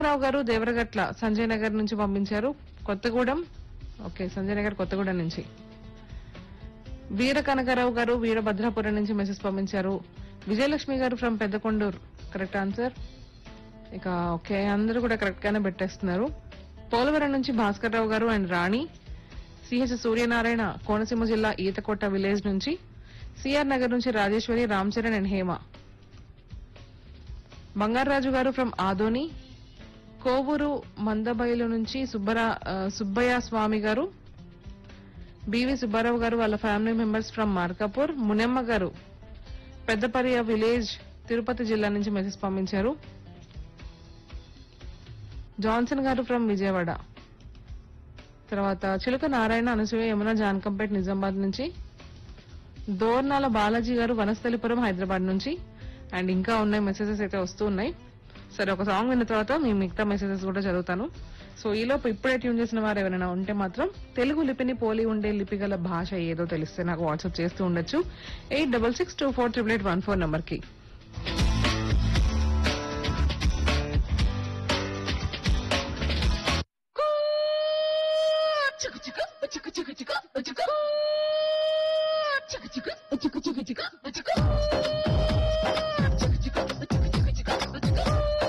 రావు గారు దేవరగట్ల సంజయ్ నగర్ నుంచి పంపించారు కొత్తగూడెం ఓకే సంజయ్ నగర్ కొత్తగూడెం నుంచి వీర కనకరావు గారు వీరభద్రాపురం నుంచి మెసేజ్ పంపించారు Vijayalakshmi garu from Peddakonduru correct answer ఇక ఓకే అందరూ కూడా కరెక్ట్ గానే పెట్టేస్తున్నారు పోలవరం నుంచి భాస్కర్ రావు గారు అండ్ రాణి సిహెచ్ సూర్యనారాయణ కోనసీమ జిల్లా ఈతకొట్ట విలేజ్ నుంచి సిఆర్ నగర్ నుంచి రాజేశ్వరి రామ్ చరణ్ అండ్ హేమ బంగారాజు గారు ఫ్రమ్ ఆదోని కోవూరు మందబైలు నుంచి సుబ్బరా ఆ, సుబ్బయ్య స్వామి గారు బివి సుబ్బారావు గారు వాళ్ళ family members from Markapur Munemma garu Peddapariya village Tirupati జిల్లా నుంచి మెసేజ్ పంపించారు జాన్సన్ గారు ఫ్రమ్ విజయవాడ తర్వాత చిలుక నారాయణ అనసూయ యమున జాన్కంపేట్ నిజామాబాద్ నుంచి దోర్నాల బాలాజీ గారు వనస్థలిపురం హైదరాబాద్ నుంచి అండ్ ఇంకా ఉన్నాయి మెసేజెస్ అయితే వస్తూ ఉన్నాయి సరే ఒక సాంగ్ విన్న తర్వాత మీ మిగతా మెసేజెస్ కూడా చదువుతాను సో ఈలోపు ఇప్పుడే ట్యూన్ చేసిన వారు ఎవరైనా ఉంటే మాత్రం తెలుగు లిపిని పోలి ఉండే లిపి గల భాష ఏదో తెలిస్తే నాకు వాట్సాప్ చేస్తూ ఉండొచ్చు eight double six two four triple eight one four number కి చిక్కు చిక్కు చిక్కు చిక్కు చిక్కు చిక్కు చిక్కు చిక్కు చిక్కు చిక్కు చిక్కు